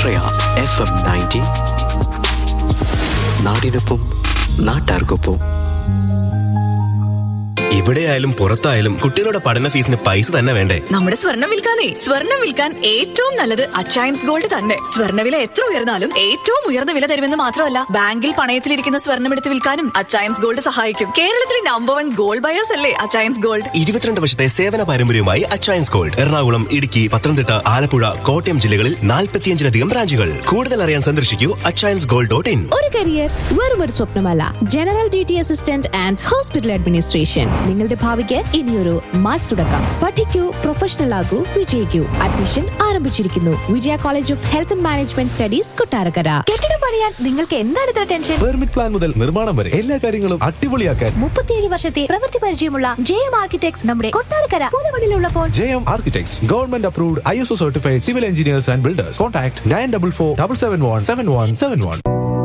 ആശ്രയ F ninety നയൻറ്റി നാടിനൊപ്പം നാട്ടാർക്കൊപ്പം എവിടെയായാലും പുറത്തായാലും കുട്ടികളുടെ പഠന ഫീസിന് പൈസ തന്നെ വേണ്ടേ നമ്മുടെ സ്വർണം വിൽക്കാനേ സ്വർണം വിൽക്കാൻ ഏറ്റവും നല്ലത് അച്ചയൻസ് ഗോൾഡ് തന്നെ സ്വർണ്ണവില എത്ര ഉയർന്നാലും ഏറ്റവും ഉയർന്ന വില തരുമെന്ന് മാത്രമല്ല ബാങ്കിൽ പണയത്തിലിരിക്കുന്ന സ്വർണം എടുത്ത് വിൽക്കാനും അച്ചയൻസ് ഗോൾഡ് സഹായിക്കും കേരളത്തിലെ നമ്പർ വൺ ഗോൾഡ് ബയേഴ്സ് അല്ലേ അച്ചയൻസ് ഗോൾഡ് ഇരുപത്തിരണ്ട് വർഷത്തെ സേവന പാരമ്പര്യവുമായി അച്ചയൻസ് ഗോൾഡ് എറണാകുളം ഇടുക്കി പത്തനംതിട്ട ആലപ്പുഴ കോട്ടയം ജില്ലകളിൽ നാൽപ്പത്തിയഞ്ചിലധികം ബ്രാഞ്ചുകൾ കൂടുതൽ അറിയാൻ സന്ദർശിക്കൂ അച്ചയൻസ് ഗോൾഡ് ഡോട്ട് ഇൻ ഒരു കരിയർ വെറും ഒരു സ്വപ്നമല്ല general duty assistant and hospital administration നിങ്ങളുടെ ഭാവിക്ക് ഇനിയൊരു മാസ് തുടക്കം പഠിക്കൂ പ്രൊഫഷണൽ ആകൂ വിജയിക്കൂ അഡ്മിഷൻ ആരംഭിച്ചിരിക്കുന്നു Vijaya college of health and management studies Kottarakkara കെട്ടിടം പണിയാൻ നിങ്ങൾക്ക് എന്താണ് ഇത്ര ടെൻഷൻ പെർമിറ്റ് പ്ലാൻ മുതൽ നിർമ്മാണം വരെ എല്ലാ കാര്യങ്ങളും അടിപൊളിയാക്കാൻ മുപ്പത്തിയേഴ് വർഷത്തെ പ്രവൃത്തി പരിചയമുള്ള ജെ എം ആർക്കിടെക്ട്സ് നമ്മുടെ കൊട്ടാരക്കര പൂതമണിലുള്ളപ്പോൾ J M architects government approved I S O certified civil engineers and builders contact nine double four double seven one seven one seven one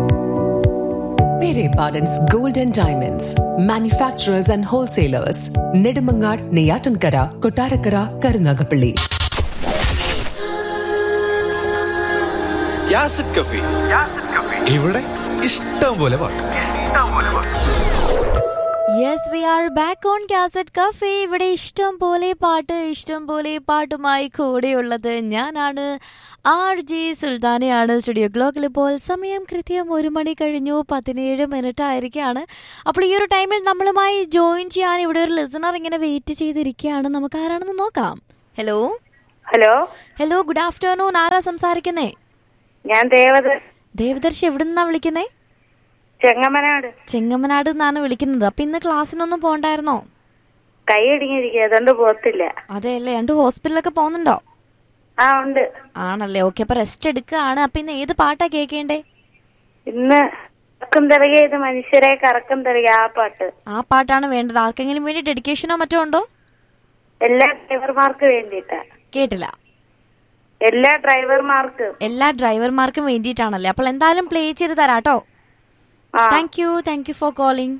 Pere Pardon's Golden Diamonds, manufacturers and wholesalers, Nedumangad, Neyatankara, Kotarakara, Karunagapalli. ഇവിടെ ഇഷ്ടം പോലെ പാട്ട് yes we are back on cassette cafe ഇവിടെ ഇഷ്ടം പോലെ പാട്ട് ഇഷ്ടം പോലെ പാട്ടുമായി കൂടെയുള്ളത് ഞാനാണ് ആർ ജി സുൽത്താനയാണ് സ്റ്റുഡിയോ ക്ലോക്കിൽ ഇപ്പോൾ സമയം കൃത്യം ഒരു മണി കഴിഞ്ഞു പതിനേഴ് മിനിറ്റ് ആയിരിക്കുകയാണ് അപ്പോൾ ഈ ഒരു ടൈമിൽ നമ്മളുമായി ജോയിൻ ചെയ്യാൻ ഇവിടെ ഒരു ലിസണർ ഇങ്ങനെ വെയിറ്റ് ചെയ്തിരിക്കുകയാണ് നമുക്ക് ആരാണെന്ന് നോക്കാം hello hello hello good afternoon ആരാ സംസാരിക്കുന്നേ ഞാൻ ദേവത ദേവദർശി എവിടെ നിന്നാ വിളിക്കുന്നേ ചെങ്ങമനാട് ചെങ്ങമ്മനാട് നിന്നാണ് വിളിക്കുന്നത് അപ്പൊ ഇന്ന് ക്ലാസ്സിനൊന്നും പോണ്ടായിരുന്നോ കൈ ഇടുങ്ങിയിരിക്കുക അതുകൊണ്ട് പോത്തില്ല അതെ അല്ലേ രണ്ട് ഹോസ്പിറ്റലൊക്കെ പോകുന്നുണ്ടോ ആ ഉണ്ട് ആണല്ലേ ഓക്കെ അപ്പൊ റെസ്റ്റ് എടുക്കുകയാണ് അപ്പൊ ഇന്ന് ഏത് പാട്ടാ കേൾക്കേണ്ടേ ഇന്ന് കറക്കും തിറകെ ഇത് മനുഷ്യരെ കറക്കും തിറകെ ആ പാട്ട് ആ പാട്ടാണ് വേണ്ടത് ആർക്കെങ്കിലും വേണ്ടി ഡെഡിക്കേഷനോ മറ്റോ ഉണ്ടോ എല്ലാ ഡ്രൈവർമാർക്ക് വേണ്ടിയിട്ടാ കേട്ടില്ല എല്ലാ ഡ്രൈവർമാർക്കും എല്ലാ ഡ്രൈവർമാർക്കും വേണ്ടിയിട്ടാണല്ലേ അപ്പോൾ എന്തായാലും പ്ലേ ചെയ്ത് തരാട്ടോ ആ thank you thank you for calling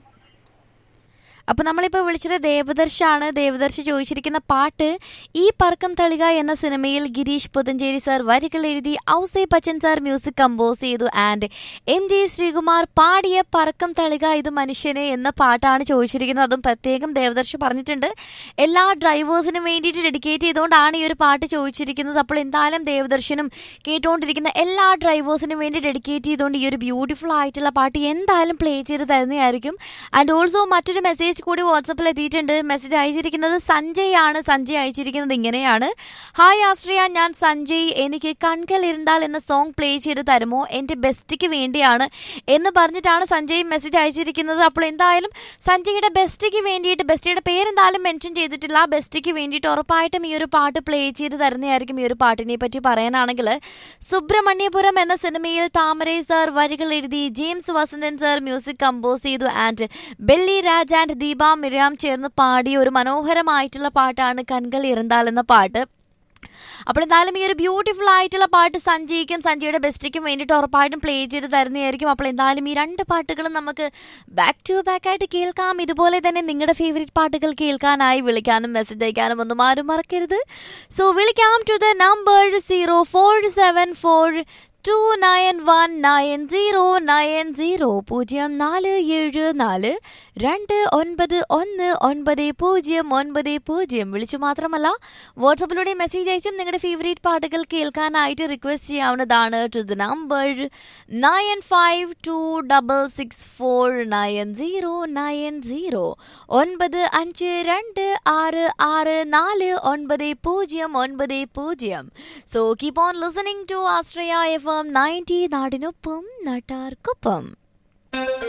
അപ്പൊ നമ്മളിപ്പോ വിളിച്ചത് ദേവദർശാണ് ദേവദർശ് ചോദിച്ചിരിക്കുന്ന പാട്ട് ഈ പറക്കം തളിക എന്ന സിനിമയിൽ ഗിരീഷ് പുതഞ്ചേരി സാർ വരികൾ എഴുതി Ouseppachan sir music compose ചെയ്തു ആൻഡ് എം ജെ ശ്രീകുമാർ പാടിയ പറക്കം തളിക ഇത് മനുഷ്യനെ എന്ന പാട്ടാണ് ചോദിച്ചിരിക്കുന്നത് അതും പ്രത്യേകം ദേവദർശ് പറഞ്ഞിട്ടുണ്ട് എല്ലാ ഡ്രൈവേഴ്സിനും വേണ്ടിയിട്ട് ഡെഡിക്കേറ്റ് ചെയ്തുകൊണ്ടാണ് ഈ ഒരു പാട്ട് ചോദിച്ചിരിക്കുന്നത് അപ്പോൾ എന്തായാലും ദേവദർശനും കേട്ടുകൊണ്ടിരിക്കുന്ന എല്ലാ ഡ്രൈവേഴ്സിനും വേണ്ടി ഡെഡിക്കേറ്റ് ചെയ്തുകൊണ്ട് ഈ ഒരു ബ്യൂട്ടിഫുൾ ആയിട്ടുള്ള പാട്ട് എന്തായാലും പ്ലേ ചെയ്ത് തരുന്നതായിരിക്കും ആൻഡ് ഓൾസോ മറ്റൊരു മെസ്സേജ് കൂടി വാട്സപ്പിൽ എത്തിയിട്ടുണ്ട് മെസ്സേജ് അയച്ചിരിക്കുന്നത് സഞ്ജയ് ആണ് സഞ്ജയ് അയച്ചിരിക്കുന്നത് ഇങ്ങനെയാണ് ഹായ് ആശ്രയ ഞാൻ സഞ്ജയ് എനിക്ക് കൺകൽ ഇരുണ്ടാൽ എന്ന സോങ് പ്ലേ ചെയ്ത് തരുമോ എൻ്റെ ബെസ്റ്റിക്ക് വേണ്ടിയാണ് എന്ന് പറഞ്ഞിട്ടാണ് സഞ്ജയ് മെസ്സേജ് അയച്ചിരിക്കുന്നത് അപ്പോൾ എന്തായാലും സഞ്ജയുടെ ബെസ്റ്റിക്ക് വേണ്ടിയിട്ട് ബെസ്റ്റിയുടെ പേരെന്തായാലും മെൻഷൻ ചെയ്തിട്ടില്ല ബെസ്റ്റിക്ക് വേണ്ടിയിട്ട് ഉറപ്പായിട്ടും ഈ ഒരു പാട്ട് പ്ലേ ചെയ്ത് തരുന്നതായിരിക്കും ഈ ഒരു പാട്ടിനെ പറ്റി പറയാനാണെങ്കിൽ സുബ്രഹ്മണ്യപുരം എന്ന സിനിമയിൽ താമരൈ സാർ വരികൾ എഴുതി James Vasanthan sir music compose ചെയ്തു ആൻഡ് ബെല്ലി രാജ് ആൻഡ് ദീപ മിരാം ചേർന്ന് പാടിയ ഒരു മനോഹരമായിട്ടുള്ള പാട്ടാണ് കൺകൾ ഇറന്താൽ എന്ന പാട്ട് അപ്പോൾ എന്തായാലും ഈ ഒരു ബ്യൂട്ടിഫുൾ ആയിട്ടുള്ള പാട്ട് സഞ്ജയ്ക്കും സഞ്ജയുടെ ബെസ്റ്റിക്കും വേണ്ടിയിട്ട് ഉറപ്പായിട്ടും പ്ലേ ചെയ്ത് തരുന്നതായിരിക്കും അപ്പോൾ എന്തായാലും ഈ രണ്ട് പാട്ടുകളും നമുക്ക് ബാക്ക് ടു ബാക്ക് ആയിട്ട് കേൾക്കാം ഇതുപോലെ തന്നെ നിങ്ങളുടെ ഫേവറേറ്റ് പാട്ടുകൾ കേൾക്കാനായി വിളിക്കാനും മെസ്സേജ് അയക്കാനും ഒന്നും ആരും മറക്കരുത് സോ വിളിക്കാം to the number zero four seven four two nine one nine zero nine zero പൂജ്യം നാല് ഏഴ് നാല് രണ്ട് ഒൻപത് ഒന്ന് ഒൻപത് പൂജ്യം ഒൻപത് പൂജ്യം വിളിച്ചു മാത്രമല്ല വാട്സപ്പിലൂടെ മെസ്സേജ് അയച്ചും നിങ്ങളുടെ ഫേവറേറ്റ് പാട്ടുകൾ കേൾക്കാനായിട്ട് റിക്വസ്റ്റ് ചെയ്യാവുന്നതാണ് to the number nine five two double six four nine zero nine zero ഒൻപത് അഞ്ച് രണ്ട് ആറ് ആറ് നാല് ഒൻപത് പൂജ്യം ഒൻപത് പൂജ്യം so keep on listening to Astra FM ninety നയൻറ്റി നാടിനൊപ്പം നാട്ടാർക്കൊപ്പം